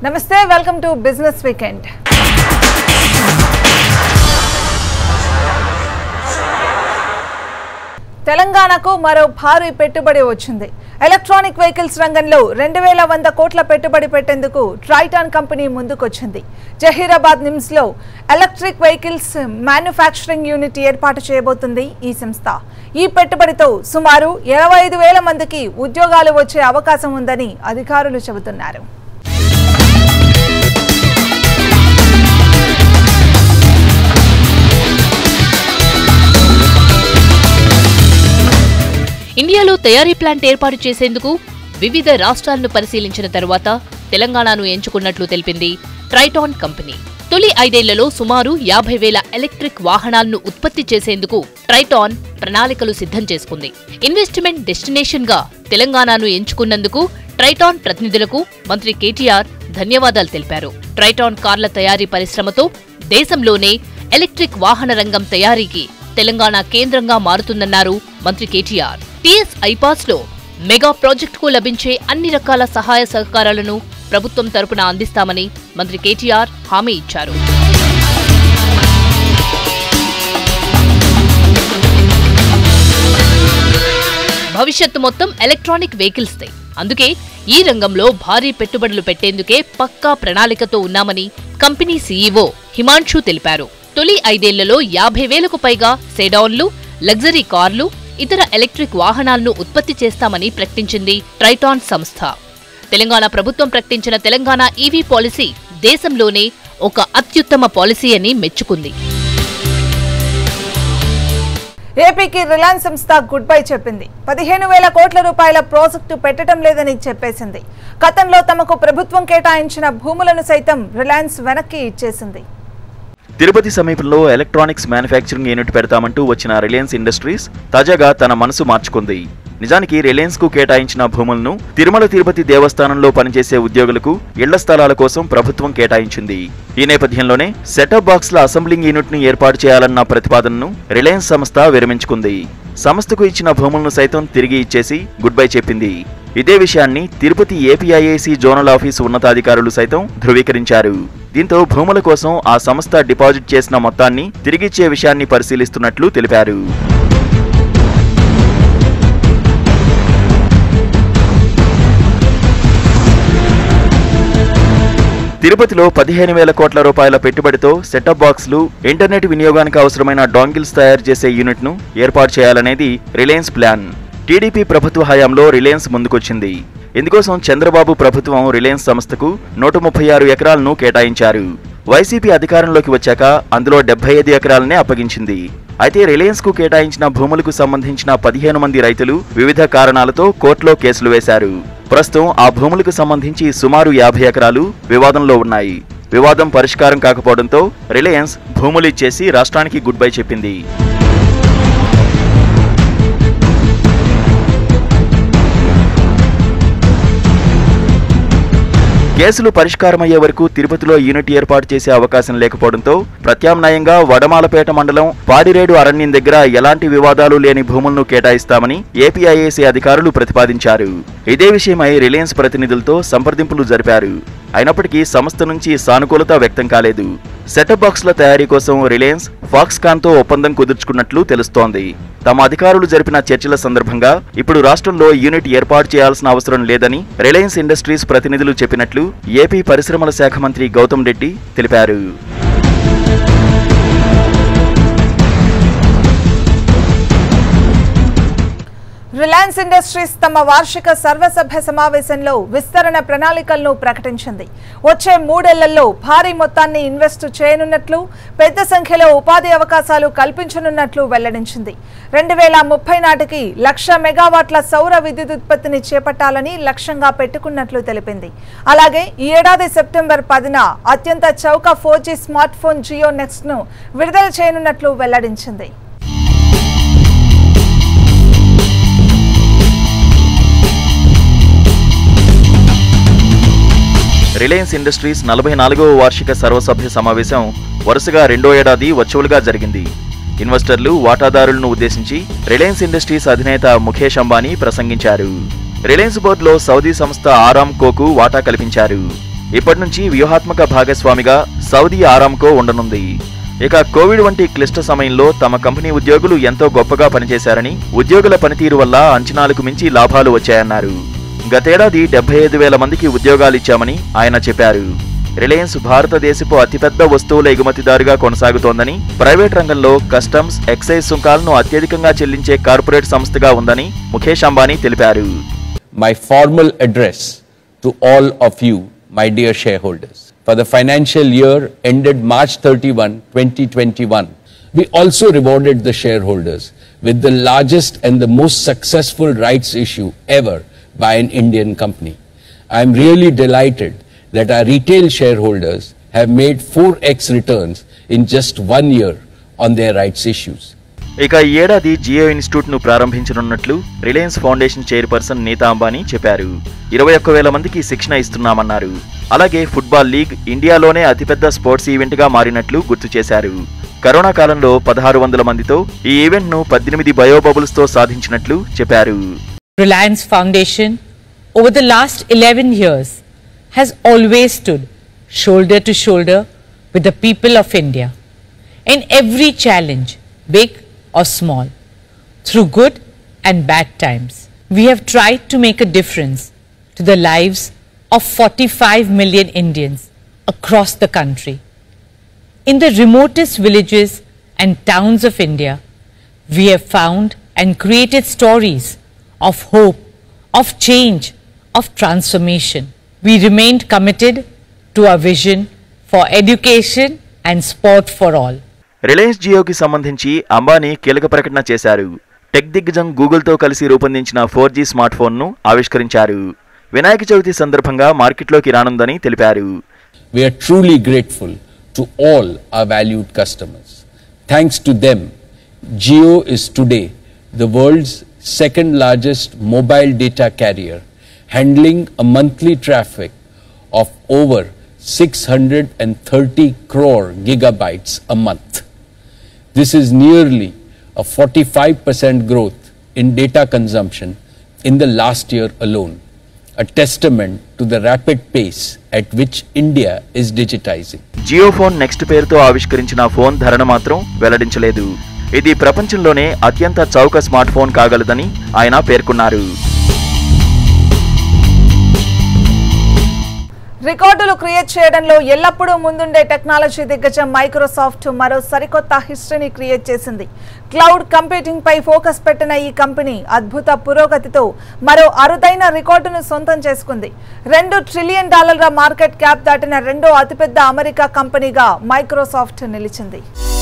నమస్తే welcome to business weekend తెలంగాణకు మరో భారీ పెట్టుబడి వచ్చింది ఎలక్ట్రానిక్ వెహికల్స్ రంగంలో రెండు వేల వంద కోట్ల పెట్టుబడి పెట్టేందుకు ట్రైటాన్ కంపెనీ ముందుకొచ్చింది జహీరాబాద్ నిమ్స్ లో ఎలక్ట్రిక్ వెహికల్స్ మ్యానుఫ్యాక్చరింగ్ యూనిట్ ఏర్పాటు చేయబోతుంది ఈ సంస్థ ఈ పెట్టుబడితో సుమారు ఇరవై ఐదు వేల మందికి ఉద్యోగాలు వచ్చే అవకాశం ఉందని అధికారులు చెబుతున్నారు ఇండియాలో తయారీ ప్లాంట్ ఏర్పాటు చేసేందుకు వివిధ రాష్ట్రాలను పరిశీలించిన తరువాత తెలంగాణను ఎంచుకున్నట్లు తెలిపింది ట్రైటాన్ కంపెనీ తొలి ఐదేళ్లలో సుమారు యాభై వేల ఎలక్ట్రిక్ వాహనాలను ఉత్పత్తి చేసేందుకు ట్రైటాన్ ప్రణాళికలు సిద్ధం చేసుకుంది ఇన్వెస్ట్మెంట్ డెస్టినేషన్ గా తెలంగాణను ఎంచుకున్నందుకు ట్రైటాన్ ప్రతినిధులకు మంత్రి కేటీఆర్ ధన్యవాదాలు తెలిపారు ట్రైటాన్ కార్ల తయారీ పరిశ్రమతో దేశంలోనే ఎలక్ట్రిక్ వాహన రంగం తయారీకి తెలంగాణ కేంద్రంగా మారుతుందన్నారు మంత్రి కేటీఆర్ టీఎస్ ఐపాస్ లో మెగా ప్రాజెక్టుకు లభించే అన్ని రకాల సహాయ సహకారాలను ప్రభుత్వం తరపున అందిస్తామని మంత్రి కేటీఆర్ హామీ ఇచ్చారు భవిష్యత్తు మొత్తం ఎలక్ట్రానిక్ వెహికల్స్ దే అందుకే ఈ రంగంలో భారీ పెట్టుబడులు పెట్టేందుకే పక్కా ప్రణాళికతో ఉన్నామని కంపెనీ సీఈఓ హిమాంశు తెలిపారు తొలి ఐదేళ్లలో యాభై వేలకు పైగా సెడాన్లు లగ్జరీ కార్లు ఇతర ఎలక్ట్రిక్ వాహనాలను ఉత్పత్తి చేస్తామని ప్రకటించింది ట్రైటాన్ సంస్థ తెలంగాణ ప్రభుత్వం ప్రకటించిన తెలంగాణ ఈవీ పాలసీ దేశంలోనే ఒక అత్యుత్తమ పాలసీ అని మెచ్చుకుంది ఏపీకి రిలయన్స్ సంస్థ గుడ్ బై చెప్పింది పదిహేను వేల కోట్ల రూపాయల ప్రాజెక్టు పెట్టడం లేదని చెప్పేసింది గతంలో తమకు ప్రభుత్వం కేటాయించిన భూములను సైతం రిలయన్స్ వెనక్కి ఇచ్చేసింది తిరుపతి సమీపంలో ఎలక్ట్రానిక్స్ మ్యానుఫ్యాక్చరింగ్ యూనిట్ పెడతామంటూ వచ్చిన రిలయన్స్ ఇండస్ట్రీస్ తాజాగా తన మనసు మార్చుకుంది నిజానికి రిలయన్స్ కు కేటాయించిన భూములను తిరుమల తిరుపతి దేవస్థానంలో పనిచేసే ఉద్యోగులకు ఇళ్ల స్థలాల కోసం ప్రభుత్వం కేటాయించింది ఈ నేపథ్యంలోనే సెటప్ బాక్స్ల అసెంబ్లింగ్ యూనిట్ ను ఏర్పాటు చేయాలన్న ప్రతిపాదనను రిలయన్స్ సంస్థ విరమించుకుంది సంస్థకు ఇచ్చిన భూములను సైతం తిరిగి ఇచ్చేసి గుడ్ బై చెప్పింది ఇదే విషయాన్ని తిరుపతి ఏపీఐఏసీ జోనల్ ఆఫీసు ఉన్నతాధికారులు సైతం ధృవీకరించారు దీంతో భూముల కోసం ఆ సంస్థ డిపాజిట్ చేసిన మొత్తాన్ని తిరిగిచ్చే విషయాన్ని పరిశీలిస్తున్నట్లు తెలిపారు తిరుపతిలో పదిహేను వేల కోట్ల రూపాయల పెట్టుబడితో సెటప్ బాక్స్లు ఇంటర్నెట్ వినియోగానికి అవసరమైన డాంగిల్స్ తయారు చేసే యూనిట్ను ఏర్పాటు చేయాలనేది రిలయన్స్ ప్లాన్ టీడీపీ ప్రభుత్వ హయాంలో రిలయన్స్ ముందుకొచ్చింది ఇందుకోసం చంద్రబాబు ప్రభుత్వం రిలయన్స్ సంస్థకు నూట ముప్పై ఆరు ఎకరాలను కేటాయించారు వైసీపీ అధికారంలోకి వచ్చాక అందులో డెబ్బై ఐదు ఎకరాలనే అప్పగించింది అయితే రిలయన్స్ కు కేటాయించిన భూములకు సంబంధించిన పదిహేను మంది రైతులు వివిధ కారణాలతో కోర్టులో కేసులు వేశారు ప్రస్తుతం ఆ భూములకు సంబంధించి సుమారు యాభై ఎకరాలు వివాదంలో ఉన్నాయి వివాదం పరిష్కారం కాకపోవడంతో రిలయన్స్ భూములు ఇచ్చేసి రాష్ట్రానికి గుడ్ బై చెప్పింది కేసులు పరిష్కారమయ్యే వరకు తిరుపతిలో యూనిట్ ఏర్పాటు చేసే అవకాశం లేకపోవడంతో ప్రత్యామ్నాయంగా వడమాలపేట మండలం పాడిరేడు అరణ్యం దగ్గర ఎలాంటి వివాదాలు లేని భూములను కేటాయిస్తామని ఏపీఐఏసీ అధికారులు ప్రతిపాదించారు ఇదే విషయమై రిలయన్స్ ప్రతినిధులతో సంప్రదింపులు జరిపారు అయినప్పటికీ సంస్థ నుంచి సానుకూలత వ్యక్తం కాలేదు సెటప్ బాక్స్ల తయారీ కోసం రిలయన్స్ ఫాక్స్కాన్ తో ఒప్పందం కుదుర్చుకున్నట్లు తెలుస్తోంది తమ అధికారులు జరిపిన చర్చల సందర్భంగా ఇప్పుడు రాష్ట్రంలో యూనిట్ ఏర్పాటు చేయాల్సిన అవసరం లేదని రిలయన్స్ ఇండస్ట్రీస్ ప్రతినిధులు చెప్పినట్లు ఏపీ పరిశ్రమల శాఖ మంత్రి గౌతమ్ రెడ్డి తెలిపారు రిలయన్స్ ఇండస్ట్రీస్ తమ వార్షిక సర్వసభ్య సమావేశంలో విస్తరణ ప్రణాళికలను ప్రకటించింది వచ్చే మూడేళ్లలో భారీ మొత్తాన్ని ఇన్వెస్ట్ చేయనున్నట్లు పెద్ద సంఖ్యలో ఉపాధి అవకాశాలు కల్పించనున్నట్లు వెల్లడించింది రెండు వేల ముప్పై నాటికి లక్ష మెగావాట్ల సౌర విద్యుత్ ఉత్పత్తిని చేపట్టాలని లక్ష్యంగా పెట్టుకున్నట్లు తెలిపింది అలాగే ఈ ఏడాది సెప్టెంబర్ పదిన అత్యంత చౌక four G smart phone Jio next ను విడుదల చేయనున్నట్లు వెల్లడించింది రిలయన్స్ ఇండస్ట్రీస్ నలభై నాలుగవ వార్షిక సర్వసభ్య సమావేశం వరుసగా రెండో ఏడాది వర్చువల్గా జరిగింది ఇన్వెస్టర్లు వాటాదారులను ఉద్దేశించి రిలయన్స్ ఇండస్ట్రీస్ అధినేత ముఖేష్ అంబానీ ప్రసంగించారు రిలయన్స్ బోర్డులో సౌదీ సంస్థ ఆరామ్ కోకు వాటా కల్పించారు ఇప్పటి నుంచి వ్యూహాత్మక భాగస్వామిగా సౌదీ ఆరామ్కో ఉండనుంది ఇక కోవిడ్ వంటి క్లిష్ట సమయంలో తమ కంపెనీ ఉద్యోగులు ఎంతో గొప్పగా పనిచేశారని ఉద్యోగుల పనితీరు వల్ల అంచనాలకు మించి లాభాలు వచ్చాయన్నారు గతేడాది డెబ్బై ఐదు వేల మందికి ఉద్యోగాలిచ్చామని ఆయన చెప్పారు రిలయన్స్ భారతదేశపు అతిపెద్ద వస్తువుల ఎగుమతిదారుగా కొనసాగుతోందని ప్రైవేట్ రంగంలో కస్టమ్స్ ఎక్సైజ్ సుంకాలను అత్యధికంగా చెల్లించే కార్పొరేట్ సంస్థగా ఉందని ముఖేష్ అంబానీ తెలిపారు my formal address to all of you, my dear shareholders. For the financial year ended March 31, 2021, we also rewarded the shareholders with the largest and the most successful rights issue ever by an Indian company. I am really delighted that our retail shareholders have made 4x returns in just one year on their rights issues. ఇక ఈ ఏడాది Jio institute ను ప్రారంభించనున్నట్లు Reliance Foundation chairperson Nita Ambani చెప్పారు ఇరవై ఒక్క వేల మందికి శిక్షణ ఇస్తున్నామన్నారు అలాగే ఫుట్బాల్ లీగ్ ఇండియాలోనే అతిపెద్ద స్పోర్ట్స్ ఈవెంట్ గా మారినట్లు గుర్తు చేశారు కరోనా కాలంలో పదహారు వందల మందితో ఈ ఈవెంట్ ను పద్దెనిమిది బయోబబుల్స్ తో సాధించినట్లు చెప్పారు Reliance Foundation over the last 11 years has always stood shoulder to shoulder with the people of India in every challenge, big or small, through good and bad times. We have tried to make a difference to the lives of 45 million Indians across the country. In the remotest villages and towns of India, we have found and created stories of hope, of change, of transformation. We remained committed to our vision for education and sport for all. Reliance జియోకి సంబంధించి అంబానీ కీలక ప్రకటన చేశారు tech దిగ్గజం గూగుల్తో కలిసి రూపొందించిన four G smart ఫోన్ను ఆవిష్కరించారు వినాయక చవితి సందర్భంగా మార్కెట్లోకి రానుందని తెలిపారు We are truly grateful to all our valued customers. Thanks to them, Geo is today the world's second largest mobile data carrier, handling a monthly traffic of over 630 crore gigabytes a month. This is nearly a 45% growth in data consumption in the last year alone, a testament to the rapid pace at which India is digitizing. Jio phone next పేరుతో ఆవిష్కరించిన phone ధరను మాత్రం వెల్లడించలేదు ఇది ప్రపంచంలోనే అత్యంత చౌక smart phone కాగలదని ఆయన పేర్కొన్నారు రికార్డులు క్రియేట్ చేయడంలో ఎల్లప్పుడూ ముందుండే టెక్నాలజీ దిగ్గజం మైక్రోసాఫ్ట్ మరో సరికొత్త హిస్టరీని క్రియేట్ చేసింది క్లౌడ్ కంప్యూటింగ్ పై ఫోకస్ పెట్టిన ఈ కంపెనీ అద్భుత పురోగతితో మరో అరుదైన రికార్డును సొంతం చేసుకుంది రెండు ట్రిలియన్ డాలర్ల మార్కెట్ క్యాప్ దాటిన రెండో అతిపెద్ద అమెరికా కంపెనీగా మైక్రోసాఫ్ట్ నిలిచింది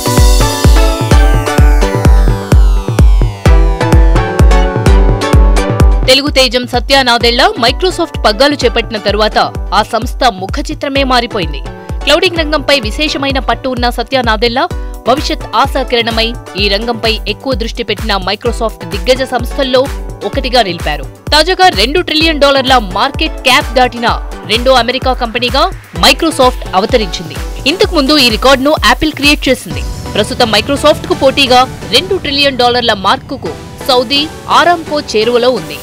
తెలుగు తేజం సత్యానాదెళ్ల మైక్రోసాఫ్ట్ పగ్గాలు చేపట్టిన తరువాత ఆ సంస్థ ముఖ చిత్రమే మారిపోయింది క్లౌడింగ్ రంగంపై విశేషమైన పట్టు ఉన్న సత్యానాదెళ్ల భవిష్యత్ ఆశాకిరణమై ఈ రంగంపై ఎక్కువ దృష్టి పెట్టిన మైక్రోసాఫ్ట్ దిగ్గజ సంస్థల్లో ఒకటిగా నిలిపారు తాజాగా రెండు ట్రిలియన్ డాలర్ల మార్కెట్ క్యాప్ దాటిన రెండో అమెరికా కంపెనీగా మైక్రోసాఫ్ట్ అవతరించింది ఇంతకు ముందు ఈ రికార్డును యాపిల్ క్రియేట్ చేసింది ప్రస్తుతం మైక్రోసాఫ్ట్ కు పోటీగా రెండు ట్రిలియన్ డాలర్ల మార్కుకు సౌదీ ఆరాంకో చేరువలో ఉంది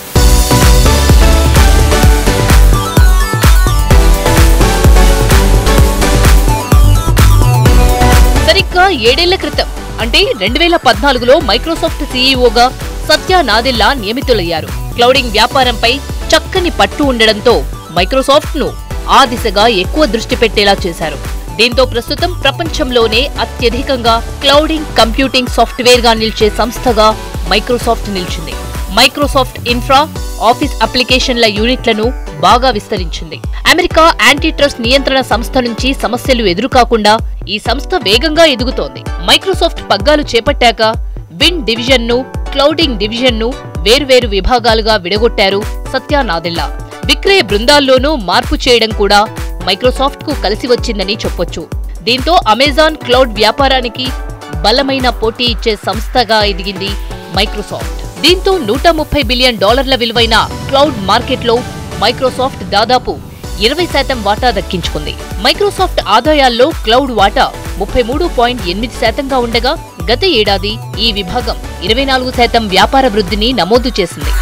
సరిగ్గా ఏడేళ్ల క్రితం అంటే రెండు వేల పద్నాలుగులో మైక్రోసాఫ్ట్ సీఈఓగా సత్య నాదెల్లా నియమితులయ్యారు క్లౌడింగ్ వ్యాపారంపై చక్కని పట్టు ఉండడంతో మైక్రోసాఫ్ట్ ను ఆ దిశగా ఎక్కువ దృష్టి పెట్టేలా చేశారు దీంతో ప్రస్తుతం ప్రపంచంలోనే అత్యధికంగా క్లౌడింగ్ కంప్యూటింగ్ సాఫ్ట్వేర్ గా నిలిచే సంస్థగా మైక్రోసాఫ్ట్ నిలిచింది మైక్రోసాఫ్ట్ ఇన్ఫ్రా ఆఫీస్ అప్లికేషన్ల యూనిట్లను బాగా విస్తరించింది అమెరికా యాంటీ ట్రస్ట్ నియంత్రణ సంస్థ నుంచి సమస్యలు ఎదురుకాకుండా ఈ సంస్థ వేగంగా ఎదుగుతోంది మైక్రోసాఫ్ట్ పగ్గాలు చేపట్టాక విన్ డివిజన్ ను క్లౌడింగ్ డివిజన్ ను వేర్వేరు విభాగాలుగా విడగొట్టారు సత్య నాదెల్లా విక్రయ బృందాల్లోనూ మార్పు చేయడం కూడా మైక్రోసాఫ్ట్ కు కలిసి వచ్చిందని చెప్పొచ్చు దీంతో అమెజాన్ క్లౌడ్ వ్యాపారానికి బలమైన పోటీ ఇచ్చే సంస్థగా ఎదిగింది మైక్రోసాఫ్ట్ దీంతో నూట ముప్పై బిలియన్ డాలర్ల విలువైన క్లౌడ్ మార్కెట్లో మైక్రోసాఫ్ట్ దాదాపు ఇరవై శాతం వాటా దక్కించుకుంది మైక్రోసాఫ్ట్ ఆదాయాల్లో క్లౌడ్ వాటా ముప్పై మూడు పాయింట్ ఎనిమిది శాతంగా ఉండగా గత ఏడాది ఈ విభాగం ఇరవై నాలుగు శాతం వ్యాపార వృద్ధిని నమోదు చేసింది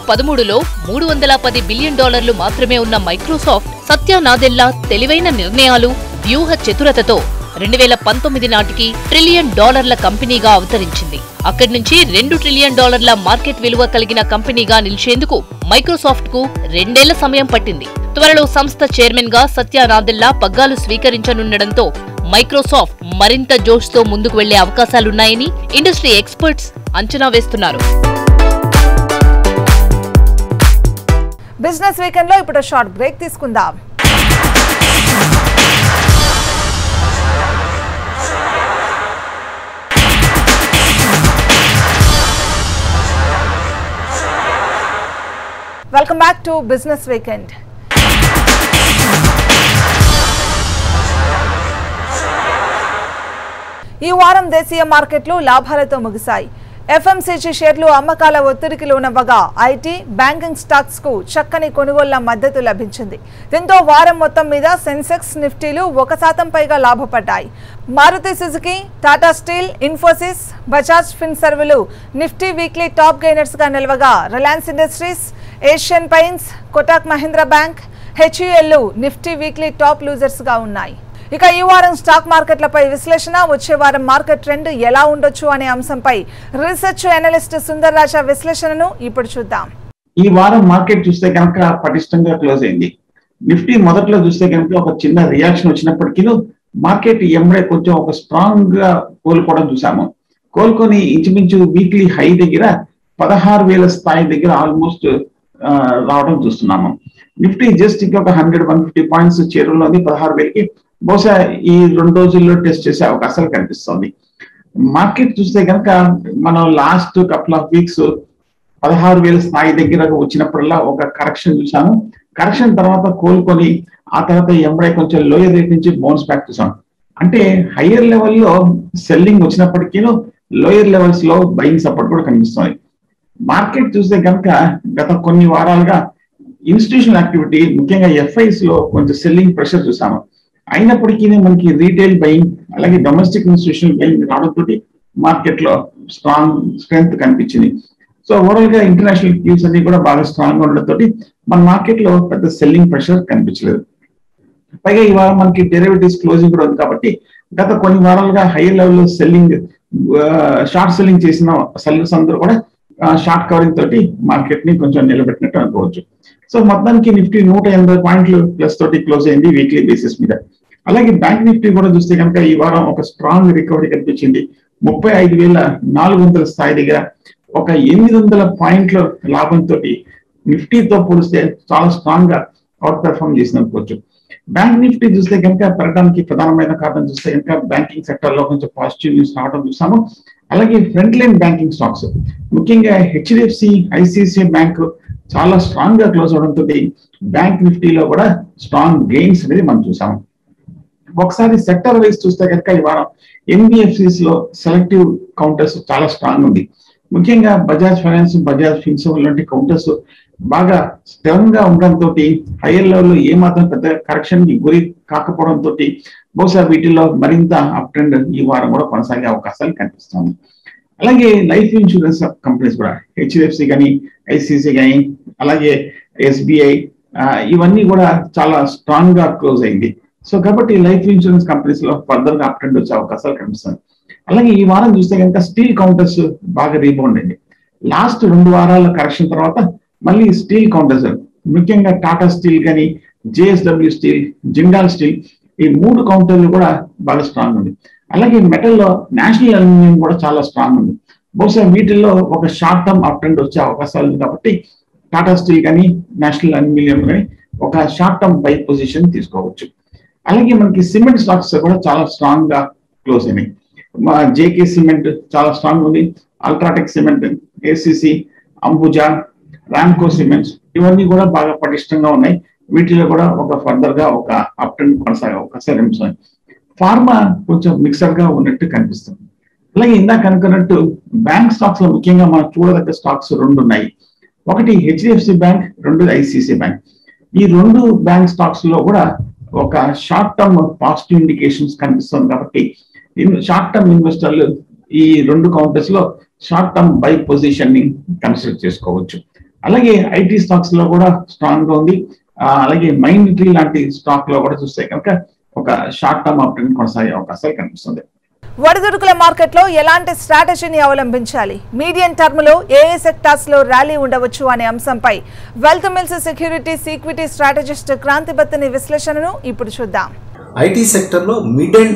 పదమూడులో మూడు వందల పది బిలియన్ డాలర్లు మాత్రమే ఉన్న మైక్రోసాఫ్ట్ సత్య నాదెల్లా తెలివైన నిర్ణయాలు వ్యూహ చతురతతో రెండు వేల పంతొమ్మిది నాటికి ట్రిలియన్ డాలర్ల కంపెనీగా అవతరించింది అక్కడి నుంచి రెండు ట్రిలియన్ డాలర్ల మార్కెట్ విలువ కలిగిన కంపెనీగా నిలిచేందుకు మైక్రోసాఫ్ట్ కు రెండేళ్ల సమయం పట్టింది త్వరలో సంస్థ చైర్మన్ గా సత్య నాదెల్లా పగ్గాలు స్వీకరించనుండడంతో మైక్రోసాఫ్ట్ మరింత జోష్తో ముందుకు వెళ్లే అవకాశాలున్నాయని ఇండస్ట్రీ ఎక్స్పర్ట్స్ అంచనా వేస్తున్నారు బిజినెస్ వీకెండ్ లో ఇప్పుడు షార్ట్ బ్రేక్ తీసుకుందాం welcome back to business weekend ఈ వారం దేశీయ మార్కెట్లు లాభాలతో ముగిశాయి ఎఫ్ఎంసీజీ షేర్లు అమ్మకాల ఒత్తిడికి లోనవ్వగా ఐటీ బ్యాంకింగ్ స్టాక్స్ కు చక్కని కొనుగోళ్ల మద్దతు లభించింది దీంతో వారం మొత్తం మీద సెన్సెక్స్ నిఫ్టీలు ఒక శాతం పైగా లాభపడ్డాయి మారుతి సుజుకి టాటా స్టీల్ ఇన్ఫోసిస్ బజాజ్ ఫిన్ సర్వీలు నిఫ్టీ వీక్లీ టాప్ గెయినర్స్ గా నిలవగా Reliance Industries Asian Paints Kotak Mahindra Bank HUL Nifty weekly top losers గా ఉన్నాయి ఇక ఈ వారం స్టాక్ మార్కెట్లపై విశ్లేషణ వచ్చే వారం మార్కెట్ ట్రెండ్ ఎలా ఉండొచ్చు అనే అంశంపై రీసెర్చ్ అనలిస్ట్ సుందర్ రాజా విశ్లేషణను ఇప్పుడు చూద్దాం ఈ వారం మార్కెట్ చూస్తే కనుక పటిష్టంగా క్లోజ్ అయింది నిఫ్టీ మొదట్లో చూస్తే కనుక ఒక చిన్న రియాక్షన్ వచ్చినప్పటికీ మార్కెట్ ఎంబడే కొంచెం ఒక స్ట్రాంగ్ గా కోలుకోవడం చూసాము కోలుకొని ఇంచుమించు వీక్లీ హై దగ్గర పదహారు వేల స్థాయి దగ్గర ఆల్మోస్ట్ రావడం చూస్తున్నాము నిఫ్టీ జస్ట్ ఇంకొక హండ్రెడ్ వన్ ఫిఫ్టీ పాయింట్స్ చేరువలో ఉంది పదహారు వేలకి బహుశా ఈ రెండు రోజుల్లో టెస్ట్ చేసే అవకాశాలు కనిపిస్తుంది మార్కెట్ చూస్తే కనుక మనం లాస్ట్ కపుల్ ఆఫ్ వీక్స్ పదహారు వేల స్థాయి దగ్గర వచ్చినప్పుడల్లా ఒక కరెక్షన్ చూసాము కరెక్షన్ తర్వాత కోలుకొని ఆ తర్వాత ఎంబడే కొంచెం లోయర్ రేట్ నుంచి బౌన్స్ బ్యాక్ చూసాం అంటే హయ్యర్ లెవెల్లో సెల్లింగ్ వచ్చినప్పటికీ లోయర్ లెవెల్స్ లో బయింగ్ సపోర్ట్ కూడా కనిపిస్తుంది మార్కెట్ చూస్తే కనుక గత కొన్ని వారాలుగా ఇన్స్టిట్యూషనల్ యాక్టివిటీ ముఖ్యంగా ఎఫ్ఐస్ లో కొంచెం సెల్లింగ్ ప్రెషర్ చూసాము అయినప్పటికీ మనకి రీటైల్ బయింగ్ అలాగే డొమెస్టిక్ ఇన్స్టిట్యూషనల్ బయింగ్ రావడంతో మార్కెట్ లో స్ట్రాంగ్ స్ట్రెంగ్త్ కనిపించింది సో ఓవరాల్ గా ఇంటర్నేషనల్ క్యూస్ అన్ని కూడా బాగా స్ట్రాంగ్ గా ఉండడంతో మన మార్కెట్ లో పెద్ద సెల్లింగ్ ప్రెషర్ కనిపించలేదు పైగా ఈ వారం మనకి డెరివేటివ్స్ క్లోజింగ్ కూడా ఉంది కాబట్టి గత కొన్ని వారాలుగా higher level selling short selling చేసిన సెల్లర్స్ అందరూ కూడా షార్ట్ కవరింగ్ తోటి మార్కెట్ ని కొంచెం నిలబెట్టినట్టు అనుకోవచ్చు సో మొత్తానికి నిఫ్టీ నూట ఎనభై పాయింట్లు ప్లస్ తోటి క్లోజ్ అయింది వీక్లీ బేసిస్ మీద అలాగే బ్యాంక్ నిఫ్టీ కూడా చూస్తే కనుక ఈ వారం ఒక స్ట్రాంగ్ రికవరీ కనిపించింది ముప్పై ఐదు వేల నాలుగు వందల స్థాయి దగ్గర ఒక ఎనిమిది వందల పాయింట్ల లాభంతో నిఫ్టీతో పోలిస్తే చాలా స్ట్రాంగ్ గా అవుట్ పెర్ఫార్మ్ చేసింది అనుకోవచ్చు బ్యాంక్ నిఫ్టీ చూస్తే కనుక పెరగడానికి ప్రధానమైన కారణం చూస్తే కనుక బ్యాంకింగ్ సెక్టర్ లో కొంచెం పాజిటివ్ న్యూస్ రావడం చూసాము అలాగే ఫ్రంట్ లైన్ బ్యాంకింగ్ స్టాక్స్ ముఖ్యంగా హెచ్డిఎఫ్సి ఐసిఐసిఐ బ్యాంక్ చాలా స్ట్రాంగ్ గా క్లోజ్ అవడంతో బ్యాంక్ నిఫ్టీలో కూడా స్ట్రాంగ్ గెయిన్స్ అనేది మనం చూసాము ఒకసారి సెక్టర్ వైజ్ చూస్తే కనుక ఈ వారం ఎన్బిఎఫ్సిస్ లో సెలెక్టివ్ కౌంటర్స్ చాలా స్ట్రాంగ్ ఉంది ముఖ్యంగా బజాజ్ ఫైనాన్స్ బజాజ్ ఫిన్సో లాంటి కౌంటర్స్ బాగా స్థిరంగా ఉండడంతో హైయర్ లెవెల్లో ఏమాత్రం పెద్ద కరెక్షన్ కి గురి కాకపోవడంతో బహుశా వీటిల్లో మరింత అప్ ట్రెండ్ ఈ వారం కూడా కొనసాగే అవకాశాలు కనిపిస్తుంది అలాగే లైఫ్ ఇన్సూరెన్స్ కంపెనీస్ కూడా హెచ్డిఎఫ్సి కానీ ఐసిసి కానీ అలాగే ఎస్బీఐ ఇవన్నీ కూడా చాలా స్ట్రాంగ్ గా క్లోజ్ అయింది సో కాబట్టి లైఫ్ ఇన్సూరెన్స్ కంపెనీస్ లో ఫర్దర్ గా అప్ ట్రెండ్ వచ్చే అవకాశాలు కనిపిస్తుంది అలాగే ఈ వారం చూస్తే కనుక స్టీల్ కౌంటర్స్ బాగా రీబౌండ్ అయింది లాస్ట్ రెండు వారాల కరెక్షన్ తర్వాత మళ్ళీ స్టీల్ కౌంటర్స్ ముఖ్యంగా టాటా స్టీల్ కానీ జేఎస్డబ్ల్యూ స్టీల్ జిండాల్ స్టీల్ ఈ మూడు కౌంటర్లు కూడా బాగా స్ట్రాంగ్ ఉంది అలాగే మెటల్ లో నేషనల్ అల్యూమినియం కూడా చాలా స్ట్రాంగ్ ఉంది బహుశా వీటిల్లో ఒక షార్ట్ టర్మ్ అప్ ట్రెండ్ వచ్చే అవకాశాలు ఉంది కాబట్టి టాటా స్టీల్ కానీ నేషనల్ అల్యూమినియం కానీ ఒక షార్ట్ టర్మ్ బై పొజిషన్ తీసుకోవచ్చు అలాగే మనకి సిమెంట్ స్టాక్స్ కూడా చాలా స్ట్రాంగ్ గా క్లోజ్ అయినాయి మా జేకే సిమెంట్ చాలా స్ట్రాంగ్ ఉంది అల్ట్రాటెక్ సిమెంట్ ఏసీసీ అంబుజా రామ్కో సిమెంట్స్ ఇవన్నీ కూడా బాగా పటిష్టంగా ఉన్నాయి వీటిలో కూడా ఒక ఫర్దర్ గా ఒక అప్ ట్రెండ్ కొనసాగే అవకాశాలు కనిపిస్తుంది ఫార్మా కొంచెం మిక్సర్ గా ఉన్నట్టు కనిపిస్తుంది అలాగే ఇందాక అనుకున్నట్టు బ్యాంక్ స్టాక్స్ లో ముఖ్యంగా మనం చూడదగ్గ స్టాక్స్ రెండు ఉన్నాయి ఒకటి హెచ్డిఎఫ్సి బ్యాంక్ రెండు ఐసిసి బ్యాంక్ ఈ రెండు బ్యాంక్ స్టాక్స్ లో కూడా ఒక షార్ట్ టర్మ్ పాజిటివ్ ఇండికేషన్స్ కనిపిస్తుంది కాబట్టి షార్ట్ టర్మ్ ఇన్వెస్టర్లు ఈ రెండు కౌంటర్స్ లో షార్ట్ టర్మ్ బై పొజిషన్ ని కన్సిడర్ చేసుకోవచ్చు అలాగే ఐటీ స్టాక్స్ లో కూడా స్ట్రాంగ్ గా ఉంది ఆ, అలాగే మైండ్ లాంటి స్టాక్ లో కూడా చూస్తే కనుక ఒక షార్ట్ టర్మ్ అప్ ట్రెండ్ కొనసాగే అవకాశాలు కనిపిస్తుంది వడదుడుకుల మార్కెట్లో ఎలాంటి స్ట్రాటజీని అవలంబించాలి మీడియం టర్మ్ లో ఏ ఏ సెక్టార్స్ లో ర్యాలీ ఉండవచ్చు అనే అంశంపై వెల్త్ మిల్స్ సెక్యూరిటీస్ ఈక్విటీ స్ట్రాటజిస్ట్ క్రాంతి బత్తిని విశ్లేషణను ఇప్పుడు చూద్దాం ఐటీ సెక్టర్లో మిడ్ అండ్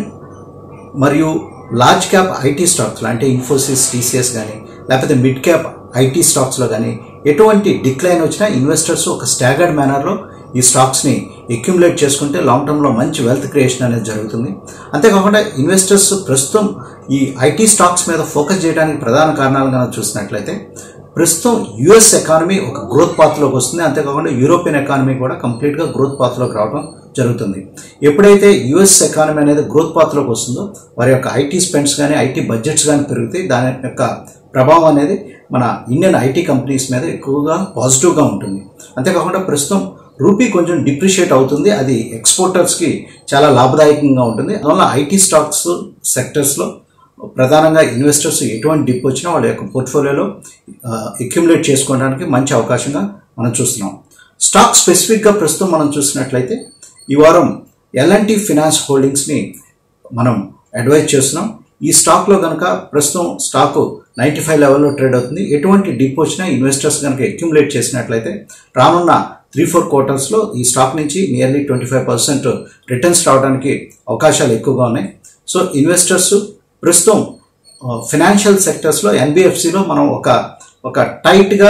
మరియు లార్జ్ క్యాప్ ఐటీ స్టాక్స్లో అంటే ఇన్ఫోసిస్ టీసీఎస్ కానీ లేకపోతే మిడ్ క్యాప్ ఐటీ స్టాక్స్లో కానీ ఎటువంటి డిక్లైన్ వచ్చినా ఇన్వెస్టర్స్ ఒక స్టాగర్డ్ మేనర్లో ఈ స్టాక్స్ని అక్యుములేట్ చేసుకుంటే లాంగ్ టర్మ్లో మంచి వెల్త్ క్రియేషన్ అనేది జరుగుతుంది అంతేకాకుండా ఇన్వెస్టర్స్ ప్రస్తుతం ఈ ఐటీ స్టాక్స్ మీద ఫోకస్ చేయడానికి ప్రధాన కారణాలు కనుక చూసినట్లయితే ప్రస్తుతం యుఎస్ ఎకానమీ ఒక గ్రోత్ పాత్లోకి వస్తుంది అంతేకాకుండా యూరోపియన్ ఎకానమీ కూడా కంప్లీట్గా గ్రోత్ పాత్లోకి రావడం జరుగుతుంది ఎప్పుడైతే యుఎస్ ఎకానమీ అనేది గ్రోత్ పాత్లోకి వస్తుందో వారి యొక్క ఐటీ స్పెండ్స్ కానీ ఐటీ బడ్జెట్స్ కానీ పెరుగుతాయి దాని యొక్క ప్రభావం అనేది మన ఇండియన్ ఐటీ కంపెనీస్ మీద ఎక్కువగా పాజిటివ్గా ఉంటుంది అంతేకాకుండా ప్రస్తుతం రూపీ కొంచెం డిప్రిషియేట్ అవుతుంది అది ఎక్స్పోర్టర్స్కి చాలా లాభదాయకంగా ఉంటుంది అందువల్ల ఐటీ స్టాక్స్ సెక్టర్స్లో ప్రధానంగా ఇన్వెస్టర్స్ ఎటువంటి డిప్ వచ్చినా వాళ్ళ యొక్క పోర్ట్ఫోలియోలో అక్యుములేట్ చేసుకోవడానికి మంచి అవకాశంగా మనం చూస్తున్నాం స్టాక్ స్పెసిఫిక్గా ప్రస్తుతం మనం చూసినట్లయితే ఈ వారం ఎల్ఎన్టీ ఫినాన్స్ హోల్డింగ్స్ని మనం అడ్వైజ్ చేస్తున్నాం ఈ స్టాక్లో కనుక ప్రస్తుతం స్టాక్ నైంటీ ఫైవ్ లెవెల్లో ట్రేడ్ అవుతుంది ఎటువంటి డిప్ వచ్చినా ఇన్వెస్టర్స్ కనుక అక్యుములేట్ చేసినట్లయితే రానున్న త్రీ ఫోర్ క్వార్టర్స్లో ఈ స్టాక్ నుంచి nearly twenty five percent returns రావడానికి అవకాశాలు ఎక్కువగా ఉన్నాయి సో ఇన్వెస్టర్స్ ప్రస్తుతం ఫినాన్షియల్ సెక్టర్స్లో ఎన్బిఎఫ్సిలో మనం ఒక ఒక టైట్గా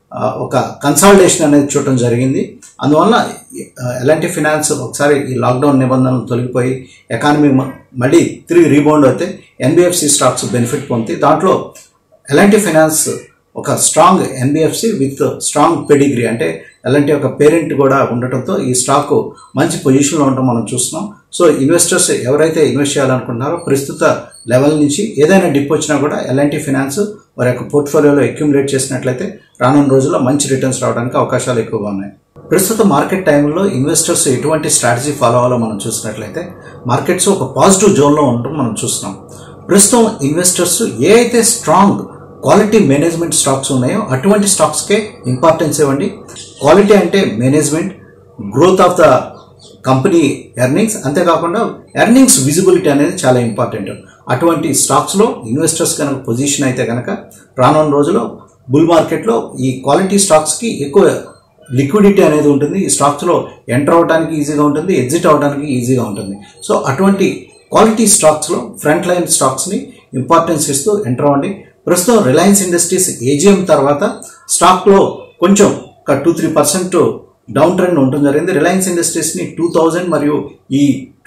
ఒక కన్సాలిడేషన్ అనేది చూడటం జరిగింది అందువల్ల ఆ, ఎలాంటి ఫినాన్స్ ఒకసారి ఈ లాక్డౌన్ నిబంధనలు తొలగిపోయి ఎకానమీ మ- మళ్ళీ తిరిగి రీబౌండ్ అయితే ఎన్బిఎఫ్సి స్టాక్స్ బెనిఫిట్ పొందుతాయి దాంట్లో ఎలాంటి ఫినాన్స్ ఒక strong NBFC with strong pedigree అంటే ఎలాంటి ఒక పేరెంట్ కూడా ఉండటంతో ఈ స్టాక్ మంచి పొజిషన్లో ఉండటం మనం చూస్తున్నాం సో ఇన్వెస్టర్స్ ఎవరైతే ఇన్వెస్ట్ చేయాలనుకుంటున్నారో ప్రస్తుత లెవెల్ నుంచి ఏదైనా డిప్ వచ్చినా కూడా ఎలాంటి ఫినాన్స్ వారి యొక్క పోర్ట్ఫోలియోలో అక్యుములేట్ చేసినట్లయితే రానున్న రోజుల్లో మంచి రిటర్న్స్ రావడానికి అవకాశాలు ఎక్కువగా ఉన్నాయి ప్రస్తుత మార్కెట్ టైంలో ఇన్వెస్టర్స్ ఎటువంటి స్ట్రాటజీ ఫాలో అవ్వాలో మనం చూసినట్లయితే మార్కెట్స్ ఒక పాజిటివ్ జోన్లో ఉండటం మనం చూస్తున్నాం ప్రస్తుతం ఇన్వెస్టర్స్ ఏ అయితే స్ట్రాంగ్ క్వాలిటీ మేనేజ్మెంట్ స్టాక్స్ ఉన్నాయో అటువంటి స్టాక్స్కే ఇంపార్టెన్స్ ఇవ్వండి క్వాలిటీ అంటే management growth of the company earnings అంతేకాకుండా ఎర్నింగ్స్ విజిబిలిటీ అనేది చాలా ఇంపార్టెంట్ అటువంటి స్టాక్స్లో ఇన్వెస్టర్స్ కనుక పొజిషన్ అయితే కనుక రానున్న రోజుల్లో బుల్ మార్కెట్లో ఈ క్వాలిటీ స్టాక్స్కి ఎక్కువ లిక్విడిటీ అనేది ఉంటుంది ఈ స్టాక్స్లో ఎంటర్ అవడానికి ఈజీగా ఉంటుంది ఎగ్జిట్ అవడానికి ఈజీగా ఉంటుంది సో అటువంటి క్వాలిటీ స్టాక్స్లో ఫ్రంట్ లైన్ స్టాక్స్ని ఇంపార్టెన్స్ ఇస్తూ ఎంటర్ అవ్వండి ప్రస్తుతం రిలయన్స్ ఇండస్ట్రీస్ ఏజిఎం తర్వాత స్టాక్లో కొంచెం ఒక two three percent down trend ఉండడం జరిగింది రిలయన్స్ ఇండస్ట్రీస్ని టూ థౌజండ్ మరియు ఈ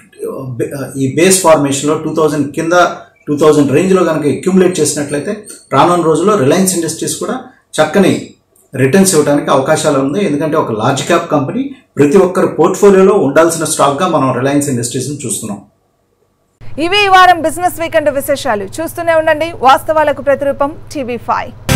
ఈ బేస్ ఫార్మేషన్లో టూ థౌజండ్ కింద టూ థౌజండ్ రేంజ్లో కనుక అక్యుములేట్ చేసినట్లయితే రానున్న రోజుల్లో రిలయన్స్ ఇండస్ట్రీస్ కూడా చక్కని రిటర్న్స్ ఇవ్వడానికి అవకాశాలు ఉంది ఎందుకంటే ఒక లార్జ్ క్యాప్ కంపెనీ ప్రతి ఒక్కరి పోర్ట్ఫోలియోలో ఉండాల్సిన స్టాక్గా మనం రిలయన్స్ ఇండస్ట్రీస్ని చూస్తున్నాం ఇవి ఈ వారం బిజినెస్ వీకెండ్ విశేషాలు చూస్తూనే ఉండండి వాస్తవాలకు ప్రతిరూపం టీవీ ఫైవ్